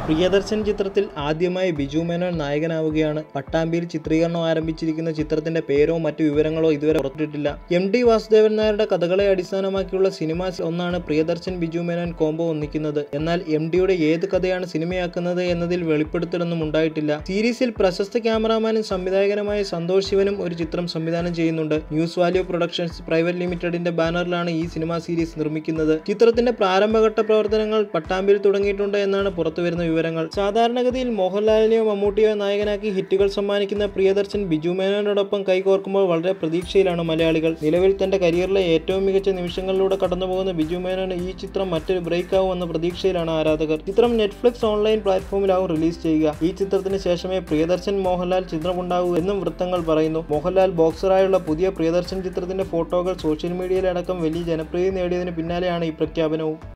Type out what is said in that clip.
പ്രിയദർശൻ ചിത്രത്തിൽ ആദ്യമായി ബിജു മേനോൻ നായകനാവുകയാണ് പട്ടാമ്പിയിൽ ചിത്രീകരണം ആരംഭിച്ചിരിക്കുന്ന ചിത്രത്തിന്റെ പേരോ മറ്റു വിവരങ്ങളോ ഇതുവരെ പുറത്തിട്ടില്ല എം ഡി വാസുദേവൻ നായരുടെ കഥകളെ അടിസ്ഥാനമാക്കിയുള്ള സിനിമ ഒന്നാണ് പ്രിയദർശൻ ബിജു മേനോൻ കോംബോ ഒന്നിക്കുന്നത് എന്നാൽ എം ഡിയുടെ ഏത് കഥയാണ് സിനിമയാക്കുന്നത് എന്നതിൽ വെളിപ്പെടുത്തലൊന്നും ഉണ്ടായിട്ടില്ല സീരീസിൽ പ്രശസ്ത ക്യാമറാമാനും സംവിധായകനുമായ സന്തോഷ് ശിവനും ഒരു ചിത്രം സംവിധാനം ചെയ്യുന്നുണ്ട് ന്യൂസ് വാല്യൂ പ്രൊഡക്ഷൻസ് പ്രൈവറ്റ് ലിമിറ്റഡിന്റെ ബാനറിലാണ് ഈ സിനിമാ സീരീസ് നിർമ്മിക്കുന്നത് ചിത്രത്തിന്റെ പ്രാരംഭഘട്ട പ്രവർത്തനങ്ങൾ പട്ടാമ്പിയിൽ തുടങ്ങിയിട്ടുണ്ട് എന്നാണ് പുറത്തുവരുന്ന വിവരങ്ങൾ സാധാരണഗതിയിൽ മോഹൻലാലിനെയോ മമ്മൂട്ടിയോ നായകനാക്കി ഹിറ്റുകൾ സമ്മാനിക്കുന്ന പ്രിയദർശൻ ബിജു മേനോനോടൊപ്പം കൈകോർക്കുമ്പോൾ വളരെ പ്രതീക്ഷയിലാണ് മലയാളികൾ നിലവിൽ തന്റെ കരിയറിലെ ഏറ്റവും മികച്ച നിമിഷങ്ങളിലൂടെ കടന്നുപോകുന്ന ബിജു മേനോന് ഈ ചിത്രം മറ്റൊരു ബ്രേക്ക് ആവുമെന്ന പ്രതീക്ഷയിലാണ് ആരാധകർ ചിത്രം നെറ്റ്ഫ്ലിക്സ് ഓൺലൈൻ പ്ലാറ്റ്ഫോമിലാവും റിലീസ് ചെയ്യുക ഈ ചിത്രത്തിന് ശേഷമേ പ്രിയദർശൻ മോഹൻലാൽ ചിത്രമുണ്ടാകൂ എന്നും വൃത്തങ്ങൾ പറയുന്നു മോഹൻലാൽ ബോക്സറായുള്ള പുതിയ പ്രിയദർശൻ ചിത്രത്തിന്റെ ഫോട്ടോകൾ സോഷ്യൽ മീഡിയയിലടക്കം വലിയ ജനപ്രീതി നേടിയതിന് പിന്നാലെയാണ് ഈ പ്രഖ്യാപനവും